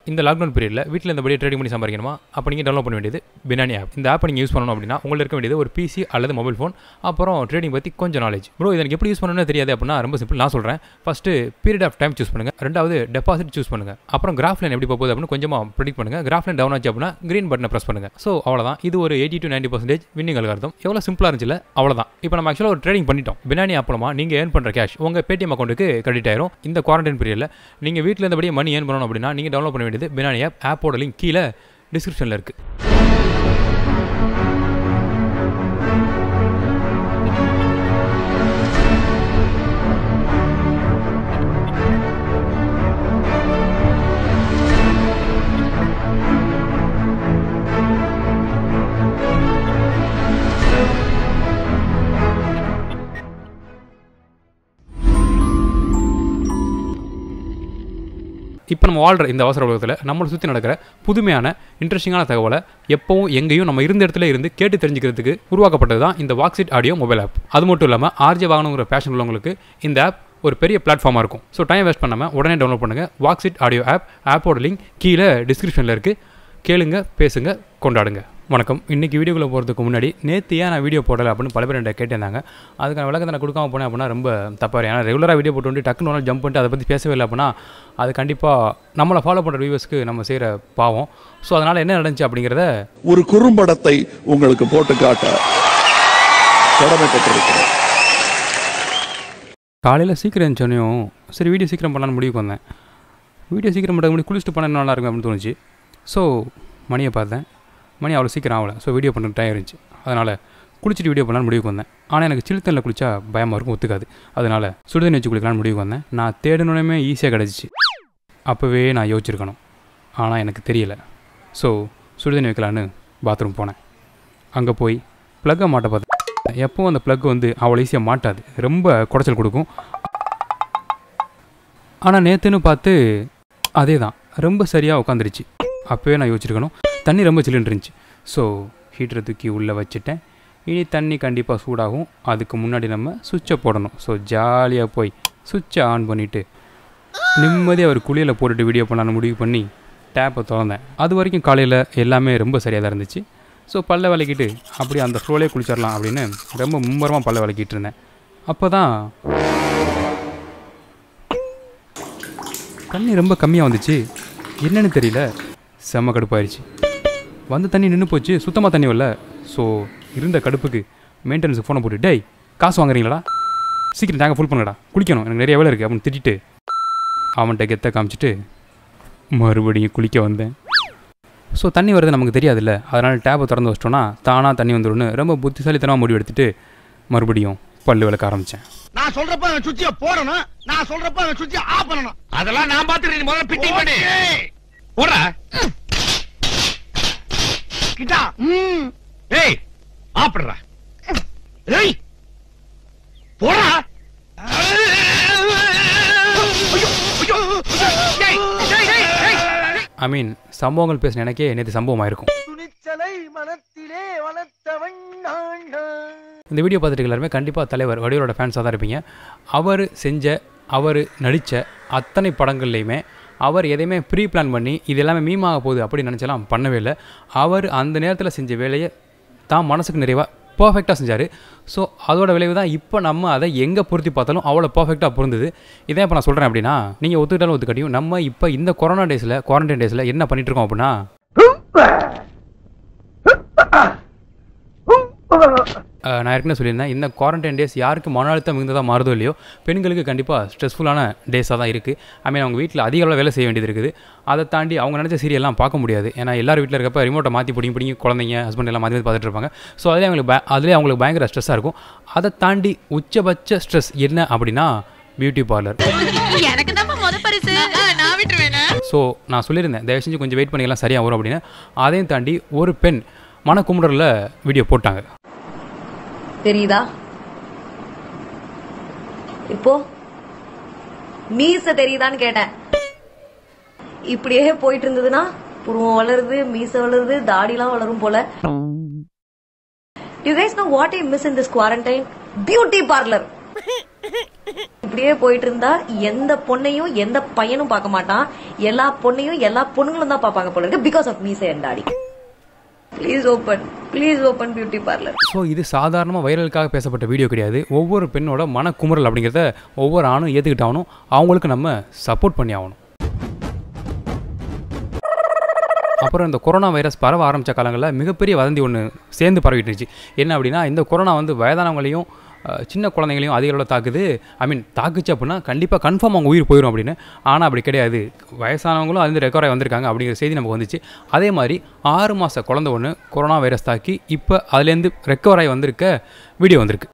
இந்த லாக்டவுன் பீரியடில் வீட்டில் இருந்தபடியே ட்ரேடிங் பண்ணி சம்பாதிக்கணுமா அப்போ நீங்கள் டவுன்லோட் பண்ண வேண்டியது பினானி ஆப் இந்த ஆப் நீங்கள் யூஸ் பண்ணணும் அப்படின்னா உங்களுக்கு இருக்க வேண்டியது ஒரு பிசி அல்லது மொபைல் ஃபோன் அப்புறம் ட்ரேடிங் பற்றி கொஞ்சம் நாலேஜ் ப்ரோ இதை எனக்கு எப்படி யூஸ் பண்ணணும்னு தெரியாது அப்படின்னா ரொம்ப சிம்பிள் நான் சொல்கிறேன் first period of time choose பண்ணுங்கள் ரெண்டாவது டெபாசிட் சூஸ் பண்ணுங்கள் அப்புறம் கிராஃப் லைன் எப்படி போகுது அப்படின்னு கொஞ்சமாக ப்ரெடிக்ட் பண்ணுங்கள் கிராஃப் லைன் டவுன் ஆச்சு அப்படின்னா க்ரீன் பட்டனை ப்ரெஸ் பண்ணுங்கள் ஸோ அவ்வளோதான் இது ஒரு eighty to ninety percentage winning algorithm எவ்வளோ சிம்பிளாக இருந்துச்சுல அவ்வளோதான் இப்போ நம்ம ஆக்சுவலாக ஒரு ட்ரேடிங் பண்ணிட்டோம் பினானி ஆப் மூலமாக நீங்கள் ஏர்ன் பண்ணுற கேஷ் உங்கள் பேடிஎம் அக்கௌண்ட்டுக்கு கிரெடிட் ஆயிரும் இந்த குவாரண்டைன் பீரியடில் நீங்கள் வீட்டில் இருந்தபடியே மணி ஏர்ன் பண்ணணும் அப்படின்னா நீங்கள் டவுன்லோட் பண்ண வேண்டியது பினானி ஆப் ஆப்போட லிங்க் கீழே டிஸ்கிரிப்ஷனில் இருக்குது இப்போ நம்ம வாழ்கிற இந்த அவசர உலகத்தில் நம்மளை சுற்றி நடக்கிற புதுமையான இன்ட்ரெஸ்டிங்கான தகவலை எப்பவும் எங்கேயும் நம்ம இருந்த இடத்துல இருந்து கேட்டு தெரிஞ்சுக்கிறதுக்கு உருவாக்கப்பட்டது தான் இந்த வாக்ஸிட் ஆடியோ மொபைல் ஆப் அது மட்டும் இல்லாமல் ஆர்ஜே வாங்கணுங்கிற பேஷன் உள்ளவங்களுக்கு இந்த ஆப் ஒரு பெரிய பிளாட்ஃபார்மாக இருக்கும் ஸோ டைம் வேஸ்ட் பண்ணாமல் உடனே டவுன்லோட் பண்ணுங்கள் வாக்ஸிட் ஆடியோ ஆப் ஆப்போட லிங்க் கீழே டிஸ்கிரிப்ஷனில் இருக்குது கேளுங்க பேசுங்க கொண்டாடுங்க வணக்கம் இன்றைக்கி வீடியோக்குள்ளே போகிறதுக்கு முன்னாடி நேற்று ஏன் நான் வீடியோ போடலை அப்படின்னு பல பேர் என்கிட்ட கேட்டிருந்தாங்க அதுக்கான விளக்கத்தை நான் கொடுக்காம போனேன் அப்படின்னா ரொம்ப தப்பாக ஏன்னா ரெகுலராக வீடியோ போட்டு வந்து டக்குன்னு ஒரு ஜம்ப் பண்ணிட்டு அதை பற்றி பேசவே இல்லை அப்படின்னா அது கண்டிப்பாக நம்மளை ஃபாலோ பண்ணுற வியூவர்ஸ்க்கு நம்ம செய்கிற பாவம் ஸோ அதனால் என்ன நடந்துச்சு அப்படிங்கிறத ஒரு குறும்படத்தை உங்களுக்கு போட்டு காட்ட கடமைப்பட்டிருக்கிறேன் காலையில் சீக்கிரம் எழுந்தோடனையும் சரி வீடியோ சீக்கிரம் பண்ணலான்னு முடிவுக்கு வந்தேன் வீடியோ சீக்கிரம் பண்ண முடியும் குளிச்சுட்டு பண்ண நல்லா இருக்கும் அப்படின்னு தோணுச்சு ஸோ மணியை பார்த்தேன் மணி அவ்வளோ சீக்கிரம் ஆகலை ஸோ வீடியோ பண்ணுற டைம் இருந்துச்சு அதனால் குளிச்சுட்டு வீடியோ பண்ணலான்னு முடிவுக்கு வந்தேன் ஆனால் எனக்கு சில்தனில் குளிச்சா பயமாக இருக்கும் ஒத்துக்காது அதனால் சுடுதண்ணி வச்சு குளிக்கலாம்னு முடிவுக்கு வந்தேன் நான் தேடணுமே ஈஸியாக கிடச்சிச்சு அப்போவே நான் யோசிச்சிருக்கணும் ஆனால் எனக்கு தெரியல ஸோ சுடுதண்ணி வைக்கலான்னு பாத்ரூம் போனேன் அங்கே போய் ப்ளக்கை மாட்ட பார்த்தேன் எப்பவும் அந்த ப்ளக் வந்து அவ்வளோ ஈஸியாக மாட்டாது ரொம்ப குடைச்சல் கொடுக்கும் ஆனால் நேற்றுன்னு பார்த்து அதே தான் ரொம்ப சரியாக உட்காந்துருச்சு அப்போவே நான் யோசிச்சிருக்கணும் தண்ணி ரொம்ப சில்லுன்னு இருந்துச்சு ஸோ ஹீட்டரை தூக்கி உள்ளே வச்சுட்டேன் இனி தண்ணி கண்டிப்பாக சூடாகும் அதுக்கு முன்னாடி நம்ம சுவிட்சை போடணும் ஸோ ஜாலியாக போய் சுவிட்சை ஆன் பண்ணிவிட்டு நிம்மதியாக ஒரு குளியலை போட்டுட்டு வீடியோ பண்ணலான்னு முடிவு பண்ணி டேப்பை திறந்தேன் அது வரைக்கும் காலையில் எல்லாமே ரொம்ப சரியாக தான் இருந்துச்சு ஸோ பல்ல விளக்கிட்டு அப்படியே அந்த ஃப்ளோலே குளிச்சிடலாம் அப்படின்னு ரொம்ப மும்மரமாக பல்ல விளக்கிட்டு இருந்தேன் அப்போ தான் தண்ணி ரொம்ப கம்மியாக வந்துச்சு என்னன்னு தெரியல செம்ம கடுப்பாயிருச்சு வந்த தண்ணி நின்று போச்சு சுத்தமாக தண்ணி வரல ஸோ இருந்த கடுப்புக்கு மெயின்டெனன்ஸுக்கு ஃபோனை போட்டு டேய் காசு வாங்குறீங்களா சீக்கிரம் டேங்கை ஃபுல் பண்ணுங்கடா குளிக்கணும் எனக்கு நிறைய வேலை இருக்குது அப்படின்னு திட்டிட்டு அவன்கிட்ட கெத்த காமிச்சிட்டு மறுபடியும் குளிக்க வந்தேன் ஸோ தண்ணி வருது நமக்கு தெரியாதுல்ல அதனால் டேப்பை திறந்து வச்சிட்டோன்னா தானாக தண்ணி வந்துடும்னு ரொம்ப புத்திசாலித்தனமாக முடிவு எடுத்துட்டு மறுபடியும் பல்லு விளக்க ஆரம்பித்தேன் நான் சொல்றப்ப அவன் சுவிட்ச போடணும் நான் சொல்றப்ப அவன் சுவிட்ச ஆஃப் பண்ணணும் அதெல்லாம் நான் பாத்துறேன் நீ முதல்ல பிட்டிங் பண்ணு ஓகே. போடுறா கிட்டா ம் ஏய் ஆப்பிடுறா ஏய் போடா ஐயோ, ஐயோ, டேய், டேய், டேய், டேய். ஐ மீன் சம்பவங்கள் பேசின எனக்கே நேற்று சம்பவம் ஆயிருக்கும் துணிச்சலை மனத்திலே வளர்த்தவன் நான் இந்த வீடியோ பார்த்துட்டு எல்லாருமே கண்டிப்பாக தலைவர் வடிவரோட ஃபேன்ஸாக தான் இருப்பீங்க அவர் செஞ்ச அவர் நடித்த அத்தனை படங்கள்லையுமே அவர் எதையுமே ப்ரீ பிளான் பண்ணி இது எல்லாமே மீமாக போகுது அப்படின்னு நினச்சலாம் பண்ணவே இல்லை அவர் அந்த நேரத்தில் செஞ்ச வேலையை தான் மனசுக்கு நிறைவாக பர்ஃபெக்டாக செஞ்சார் ஸோ அதோட விளைவு தான் இப்போ நம்ம அதை எங்கே பொருத்தி பார்த்தாலும் அவ்வளோ பர்ஃபெக்டாக பொருந்தது இதை இப்போ நான் சொல்கிறேன் அப்படின்னா நீங்கள் ஒத்துக்கிட்டாலும் ஒத்துக்காட்டியும் நம்ம இப்போ இந்த கொரோனா டேஸில் குவாரண்டைன் டேஸில் என்ன பண்ணிட்டு இருக்கோம் அப்படின்னா அஹ் நான் ஏற்கனவே சொல்லியிருந்தேன் இந்த குவாரண்டைன் டேஸ் யாருக்கு மன அழுத்தம் மிகுந்ததாக மாறுதோ இல்லையோ பெண்களுக்கு கண்டிப்பாக ஸ்ட்ரெஸ்ஃபுல்லான டேஸாக தான் இருக்குது ஐ மீன் அவங்க வீட்டில் அதிக அளவு வேலை செய்ய வேண்டியது இருக்குது அதை தாண்டி அவங்க நினச்ச சீரியல்லாம் பார்க்க முடியாது ஏன்னா எல்லார் வீட்டில் இருக்கப்ப ரிமோட்டை மாற்றி பிடிங்கி பிடிங்கி குழந்தைங்க ஹஸ்பண்ட் எல்லாம் மாற்றி மாற்றி பார்த்துட்டு இருப்பாங்க ஸோ அதிலே அவங்களுக்கு பய அதிலே அவங்களுக்கு பயங்கர ஸ்ட்ரெஸ்ஸாக இருக்கும் அதை தாண்டி உச்சபட்ச ஸ்ட்ரெஸ் என்ன அப்படின்னா பியூட்டி பார்லர் எனக்கு தான் முத பரிசு நான் விட்டுருவேன் ஸோ நான் சொல்லியிருந்தேன் தயவு செஞ்சு கொஞ்சம் வெயிட் பண்ணிக்கலாம் சரியாக வரும் அப்படின்னு அதையும் தாண்டி ஒரு பெண் மனக்குமுறலில் வீடியோ போட்டாங்க தெரியுதா இப்போ மீச தெரியுதான்னு கேட்டேன் இப்படியே போயிட்டு இருந்ததுன்னா புருவம் வளருது மீச வளருது தாடிலாம் வளரும் போல you guys know what I miss in this quarantine? Beauty parlour இப்படியே போயிட்டு இருந்தா எந்த பொண்ணையும் எந்த பையனும் பார்க்க மாட்டான் எல்லா பொண்ணையும் எல்லா பொண்ணுங்களும் தான் பார்ப்பாங்க போல இருக்கு பிகாஸ் ஆஃப் மீசை and daddy please open please open beauty parlour so இது சாதாரணமாக வைரலுக்காக பேசப்பட்ட வீடியோ கிடையாது ஒவ்வொரு பெண்ணோட மனக்குமுறல் அப்படிங்கிறத ஒவ்வொரு ஆணும் ஏற்றுக்கிட்டாகணும் அவங்களுக்கு நம்ம சப்போர்ட் பண்ணி ஆகணும் அப்புறம் இந்த கொரோனா வைரஸ் பரவ ஆரம்பித்த காலங்களில் மிகப்பெரிய வதந்தி ஒன்று சேர்ந்து பரவிட்டு இருந்துச்சு என்ன அப்படின்னா இந்த கொரோனா வந்து வயதானவங்களையும் அஹ், சின்ன குழந்தைங்களையும் அதிக அளவில் தாக்குது ஐ மீன் தாக்குச்சு அப்படின்னா கண்டிப்பாக கன்ஃபார்ம் அவங்க உயிர் போயிடும் அப்படின்னு ஆனால் அப்படி கிடையாது வயசானவங்களும் அது ரெக்கவர் ஆகி வந்திருக்காங்க அப்படிங்கிற செய்தி நமக்கு வந்துச்சு அதே மாதிரி ஆறு மாத குழந்தை ஒன்று கொரோனா வைரஸ் தாக்கி இப்போ அதுலேருந்து ரெக்கவர் ஆகி வந்திருக்க வீடியோ வந்திருக்கு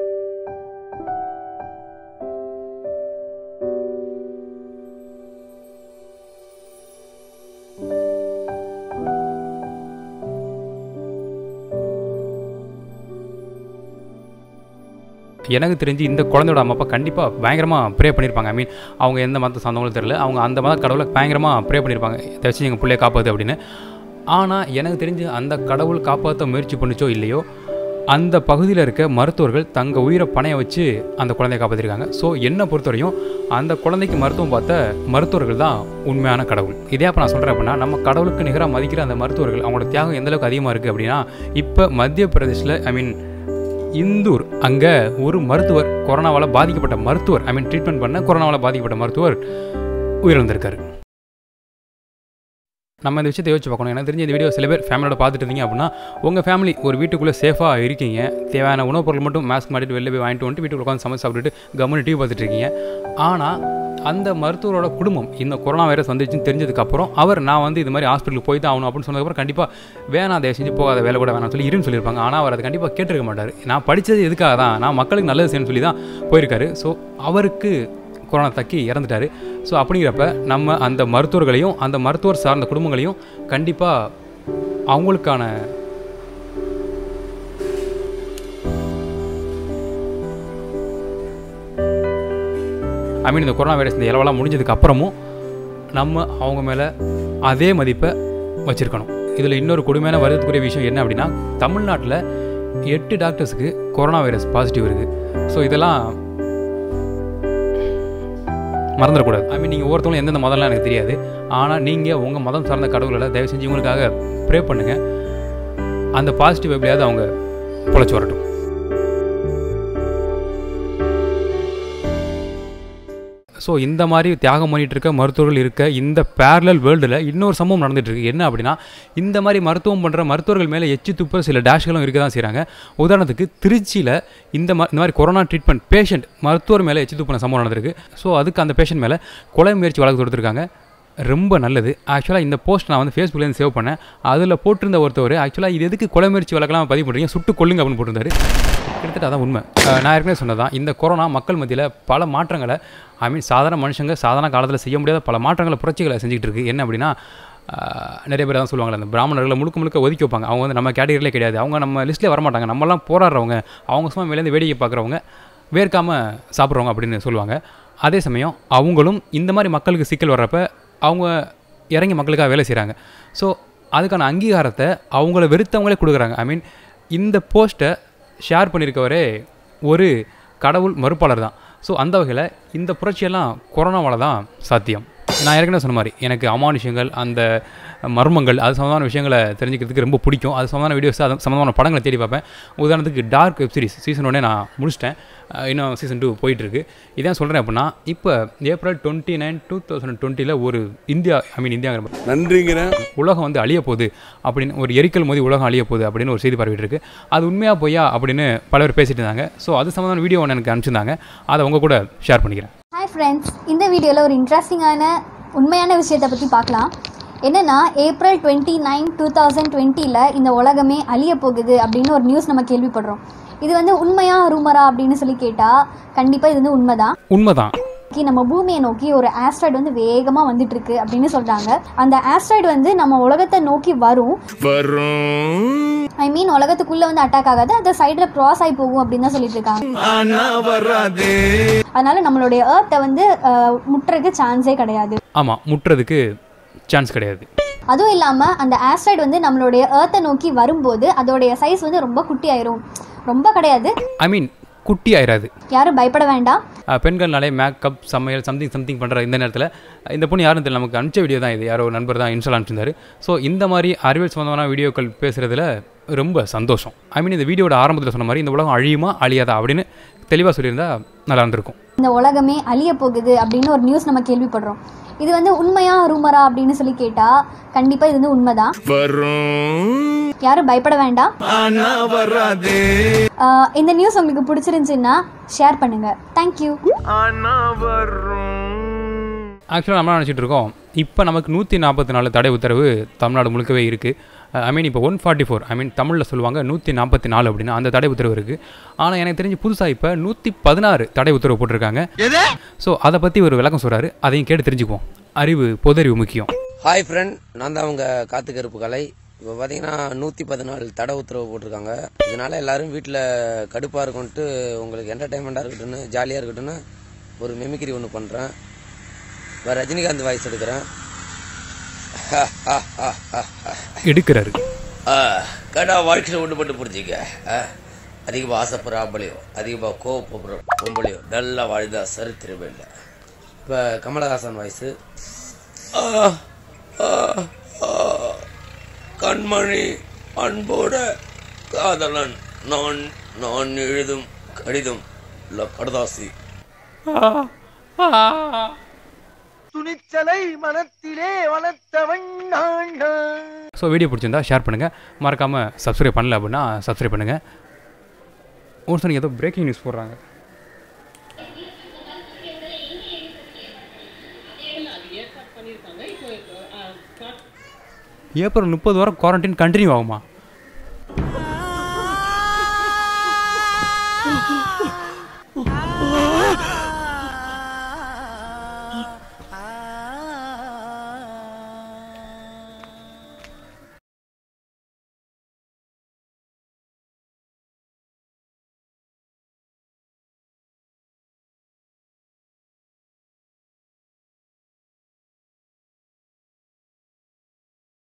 எனக்கு தெரிஞ்சு இந்த குழந்தையோட அம்மா அப்பா கண்டிப்பாக பயங்கரமாக ப்ரே பண்ணியிருப்பாங்க ஐ மீன் அவங்க எந்த மதத்தை சார்ந்தவங்களும் தெரியல அவங்க அந்த மத கடவுளை பயங்கரமாக ப்ரே பண்ணியிருப்பாங்க இதை வச்சு எங்கள் பிள்ளைய காப்பாது அப்படின்னு ஆனால் எனக்கு தெரிஞ்சு அந்த கடவுள் காப்பாற்ற முயற்சி பண்ணுச்சோ இல்லையோ அந்த பகுதியில் இருக்க மருத்துவர்கள் தங்க உயிரை பணைய வச்சு அந்த குழந்தைய காப்பாற்றிருக்காங்க ஸோ என்னை பொறுத்தவரையும் அந்த குழந்தைக்கு மருத்துவம் பார்த்த மருத்துவர்கள் தான் உண்மையான கடவுள் இதே அப்போ நான் சொல்கிறேன் அப்படின்னா நம்ம கடவுளுக்கு நிகராக மதிக்கிற அந்த மருத்துவர்கள் அவங்களோட தியாகம் எந்த அளவுக்கு அதிகமாக இருக்குது அப்படின்னா இப்போ மத்திய பிரதேசில் ஐ மீன் இந்தூர் அங்கே ஒரு மருத்துவர் கொரோனாவால் பாதிக்கப்பட்ட மருத்துவர் ஐ மீன் ட்ரீட்மெண்ட் பண்ண கொரோனாவால் பாதிக்கப்பட்ட மருத்துவர் உயிரிழந்திருக்காரு நம்ம இந்த விஷயத்தை யோசிச்சு பார்க்கணும் எனக்கு தெரிஞ்ச இந்த வீடியோ சில பேர் ஃபேமிலியோட பார்த்துட்டு இருந்தீங்க அப்படின்னா உங்கள் ஃபேமிலி ஒரு வீட்டுக்குள்ளே சேஃபாக இருக்கீங்க தேவையான உணவுப் பொருள் மட்டும் மாஸ்க் மாட்டிட்டு வெளில போய் வாங்கிட்டு வந்துட்டு வீட்டுக்குள்ள உட்காந்து சமைச்சு சாப்பிட்டுட்டு கம்முனு டிவி பார்த்துட்டு இருக்கீங்க ஆனால் அந்த மருத்துவரோட குடும்பம் இந்த கொரோனா வைரஸ் வந்துச்சுன்னு தெரிஞ்சதுக்கப்புறம் அவர் நான் வந்து இது மாதிரி ஹாஸ்பிட்டலுக்கு போய் தான் ஆகணும் அப்படின்னு சொன்னதுக்கப்புறம் கண்டிப்பாக வேணாம் தயவு செஞ்சு போகாத வேலை கூட வேணாம் சொல்லி இருன்னு சொல்லியிருப்பாங்க ஆனால் அவர் அதை கண்டிப்பாக கேட்டிருக்க மாட்டார் நான் படித்தது எதுக்காக தான் நான் மக்களுக்கு நல்லது செய்யணும்னு சொல்லி தான் போயிருக்காரு ஸோ அவருக்கு கொரோனா தக்கி இறந்துட்டாரு ஸோ அப்படிங்கிறப்ப நம்ம அந்த மருத்துவர்களையும் அந்த மருத்துவர் சார்ந்த குடும்பங்களையும் கண்டிப்பாக அவங்களுக்கான ஐ மீன் இந்த கொரோனா வைரஸ் இந்த இலவெல்லாம் முடிஞ்சதுக்கு அப்புறமும் நம்ம அவங்க மேலே அதே மதிப்பை வச்சுருக்கணும் இதில் இன்னொரு கொடுமையான வருத்தத்துக்குரிய விஷயம் என்ன அப்படின்னா தமிழ்நாட்டில் எட்டு டாக்டர்ஸுக்கு கொரோனா வைரஸ் பாசிட்டிவ் இருக்குது ஸோ இதெல்லாம் மறந்துடக்கூடாது ஐ மீன் நீங்கள் ஒவ்வொருத்தவங்களும் எந்தெந்த மதம்லாம் எனக்கு தெரியாது ஆனால் நீங்கள் உங்கள் மதம் சார்ந்த கடவுள்களை தயவு செஞ்சு இவங்களுக்காக ப்ரே பண்ணுங்கள் அந்த பாசிட்டிவ் எப்படியாவது அவங்க பொழைச்சி வரட்டும் ஸோ இந்த மாதிரி தியாகம் பண்ணிட்டு இருக்க மருத்துவர்கள் இருக்க இந்த பேரலல் வேர்ல்டில் இன்னொரு சம்பவம் நடந்துட்டு இருக்கு என்ன அப்படின்னா இந்த மாதிரி மருத்துவம் பண்ணுற மருத்துவர்கள் மேலே எச்சி துப்புற சில டேஷ்களும் இருக்க தான் செய்கிறாங்க உதாரணத்துக்கு திருச்சியில் இந்த மா இந்த மாதிரி கொரோனா ட்ரீட்மெண்ட் பேஷண்ட் மருத்துவர் மேலே எச்சி துப்புன சம்பவம் நடந்திருக்கு ஸோ அதுக்கு அந்த பேஷண்ட் மேலே கொலை முயற்சி வழக்கு தொடுத்திருக்காங்க ரொம்ப நல்லது ஆக்சுவலாக இந்த போஸ்ட் நான் வந்து ஃபேஸ்புக்லேருந்து சேவ் பண்ணேன் அதில் போட்டிருந்த ஒருத்தவர் ஆக்சுவலாக இது எதுக்கு கொலை முயற்சி வழக்கெல்லாம் பதிவு பண்ணுறீங்க சுட்டு கொள்ளுங்க அப்படின்னு போட்டிருந்தாரு கிட்டத்தட்ட அதான் உண்மை அஹ் நான் ஏற்கனவே சொன்னதான் இந்த கொரோனா மக்கள் மத்தியில் பல மாற்றங்களை ஐ மீன் சாதாரண மனுஷங்க சாதாரண காலத்தில் செய்ய முடியாத பல மாற்றங்களை புரட்சிகளை செஞ்சுக்கிட்டு இருக்கு என்ன அப்படின்னா அஹ் நிறைய பேர் தான் சொல்லுவாங்கல்ல அந்த பிராமணர்களை முழுக்க முழுக்க ஒதுக்கி வைப்பாங்க அவங்க வந்து நம்ம கேட்டகரியிலே கிடையாது அவங்க நம்ம லிஸ்ட்லேயே வரமாட்டாங்க நம்மலாம் போராடுறவங்க அவங்க சும்மா மேலேருந்து வேடிக்கை பார்க்குறவங்க வேர்க்காமல் சாப்பிட்றவங்க அப்படின்னு சொல்லுவாங்க அதே சமயம் அவங்களும் இந்த மாதிரி மக்களுக்கு சிக்கல் வர்றப்ப அவங்க இறங்கி மக்களுக்காக வேலை செய்கிறாங்க ஸோ அதுக்கான அங்கீகாரத்தை அவங்கள வெறுத்தவங்களே கொடுக்குறாங்க ஐ மீன் இந்த போஸ்ட்டை ஷேர் பண்ணியிருக்கவரே ஒரு கடவுள் மறுப்பாளர் தான் ஸோ அந்த வகையில் இந்த புரட்சியெல்லாம் கொரோனாவால் தான் சாத்தியம் நான் ஏற்கனவே சொன்ன மாதிரி எனக்கு அமானுஷங்கள் அந்த மர்மங்கள் அது சம்மந்தமான விஷயங்களை தெரிஞ்சுக்கிறதுக்கு ரொம்ப பிடிக்கும் அது சம்மந்தமான வீடியோஸ் அது சம்மந்தமான படங்களை தேடி பார்ப்பேன் உதாரணத்துக்கு டார்க் வெப் சீரிஸ் சீசன் ஒன்னே நான் முடிச்சிட்டேன் அஹ் இன்னும் சீசன் டூ போயிட்டுருக்கு இதான் சொல்கிறேன் அப்படின்னா இப்போ April twenty nine two thousand டுவெண்ட்டியில் ஒரு இந்தியா ஐ மீன் இந்தியாங்கிற நன்றிங்கிறேன் உலகம் வந்து அழிய போகுது அப்படின்னு ஒரு எரிக்கல் மோதி உலகம் அழிய போகுது அப்படின்னு ஒரு செய்தி பரவிட்டு இருக்கு அது உண்மையாக பொய்யா அப்படின்னு பல பேர் பேசிட்டு இருந்தாங்க ஸோ அது சம்மந்தமான வீடியோ ஒன்று எனக்கு அனுப்பிச்சிருந்தாங்க அதை உங்க கூட ஷேர் பண்ணிக்கிறேன் ஹாய் ஃப்ரெண்ட்ஸ் இந்த வீடியோவில் ஒரு இன்ட்ரெஸ்டிங்கான உண்மையான விஷயத்தை பற்றி பார்க்கலாம் என்னென்னா April twenty nine two thousand டுவெண்ட்டியில் இந்த உலகமே அழிய போகுது அப்படின்னு ஒரு நியூஸ் நம்ம கேள்விப்படுறோம் இது வந்து உண்மையா ரூமரா அப்படின்னு சொல்லி கேட்டால் கண்டிப்பாக இது வந்து உண்மைதான் உண்மைதான் நோக்கி நம்ம பூமியை நோக்கி ஒரு ஆஸ்ட்ராய்டு வந்து வேகமாக வந்துட்டு இருக்கு அப்படின்னு சொல்றாங்க அந்த ஆஸ்ட்ராய்டு வந்து நம்ம உலகத்தை நோக்கி வரும் ஐ மீன் உலகத்துக்குள்ள வந்து அட்டாக் ஆகாது அந்த சைடில் க்ராஸ் ஆகி போகும் அப்படின்னு தான் சொல்லிட்டு இருக்காங்க அதனால நம்மளுடைய ஏர்த்தை வந்து அஹ், முட்டுறதுக்கு சான்ஸே கிடையாது ஆமாம் முட்டுறதுக்கு சான்ஸ் கிடையாது அதுவும் இல்லாமல் அந்த ஆஸ்ட்ராய்டு வந்து நம்மளுடைய ஏர்த்தை நோக்கி வரும்போது அதோடைய சைஸ் வந்து ரொம்ப குட்டி ஆயிரும் ரொம்ப கிடையாது ஐ மீன் குட்டி ஆயிராது யாரும் பயப்பட வேண்டாம் அஹ் பெண்கள்னாலே மேக்கப் சமையல் சம்திங் சம்திங் பண்ணுற இந்த நேரத்தில் இந்த பொண்ணு யாரும் தெரியல நமக்கு அனுப்பிச்ச வீடியோ தான் இது யாரோ ஒரு நண்பர் தான் இன்ஸ்டால் அனுப்பிச்சிருந்தாரு ஸோ இந்த மாதிரி அறிவியல் சம்மந்தமான வீடியோக்கள் பேசுகிறதுல ரொம்ப சந்தோஷம் ஐ மீன் இந்த வீடியோட ஆரம்பத்தில் சொன்ன மாதிரி இந்த உலகம் அழியுமா அழியாதா அப்படின்னு தெளிவாக சொல்லியிருந்தா நல்லா இருந்திருக்கும் இந்த உலகமே அழிய போகுது அப்படின்னு ஒரு நியூஸ் நம்ம கேள்விப்படுறோம் இது வந்து உண்மையா ரூமரா அப்படின்னு சொல்லி கேட்டா கண்டிப்பா இது வந்து உண்மைதான் யாரும் பயப்பட வேண்டாம் ஆஹ் இந்த நியூஸ் உங்களுக்கு பிடிச்சிருந்துச்சுன்னா ஷேர் பண்ணுங்க தேங்க்யூ ஆக்சுவலாக நம்ம நினச்சிட்டு இருக்கோம் இப்போ நமக்கு நூற்றி நாற்பத்தி நாலு தடை உத்தரவு தமிழ்நாடு முழுக்கவே இருக்குது ஐ மீன் இப்போ one forty four I mean தமிழில் சொல்லுவாங்க நூற்றி நாற்பத்தி நாலு அப்படின்னு அந்த தடை உத்தரவு இருக்குது ஆனால் எனக்கு தெரிஞ்சு புதுசாக இப்போ நூற்றி பதினாறு தடை உத்தரவு போட்டிருக்காங்க ஸோ அதை பற்றி ஒரு விளக்கம் சொல்கிறாரு அதையும் கேட்டு தெரிஞ்சுக்குவோம் அறிவு பொதறிவு முக்கியம் ஹாய் ஃப்ரெண்ட் நான் தான் அவங்க காத்து கருப்பு கலை இப்போ பார்த்தீங்கன்னா நூற்றி பதினாலு தடை உத்தரவு போட்டிருக்காங்க இதனால எல்லாரும் வீட்டில் கடுப்பாக இருக்கும்ட்டு உங்களுக்கு என்டர்டைன்மெண்ட்டாக இருக்கட்டும்னு ஜாலியாக இருக்கட்டும்னு ஒரு மெமிக்ரி ஒன்று பண்ணுறேன் இப்போ ரஜினிகாந்த் வாய்ஸ் எடுக்கிறேன் எடுக்கிறாரு கடா வாழ்க்கையில் ஒன்று மட்டும் புரிஞ்சுக்க அதிகமாக ஆசைப்படுற ஆம்பளையோ அதிகமாக கோவப்படுற பொம்பளையோ நல்லா வாழ்ந்தா சரித்திரமே இல்லை இப்போ கமலஹாசன் வாய்ஸு கண்மணி அன்போட காதலன் நான் நான் எழுதும் கடிதம் இல்லை கடதாசி துணிச்சலை மனத்திலே வளர்த்தவன் நான் ஸோ வீடியோ பிடிச்சிருந்தா ஷேர் பண்ணுங்கள் மறக்காமல் சப்ஸ்கிரைப் பண்ணல அப்படின்னா சப்ஸ்கிரைப் பண்ணுங்கள் ஒரு சார் ஏதோ பிரேக்கிங் நியூஸ் போடுறாங்க ஏப்ரல் முப்பது வாரம் குவாரண்டைன் கண்டினியூ ஆகுமா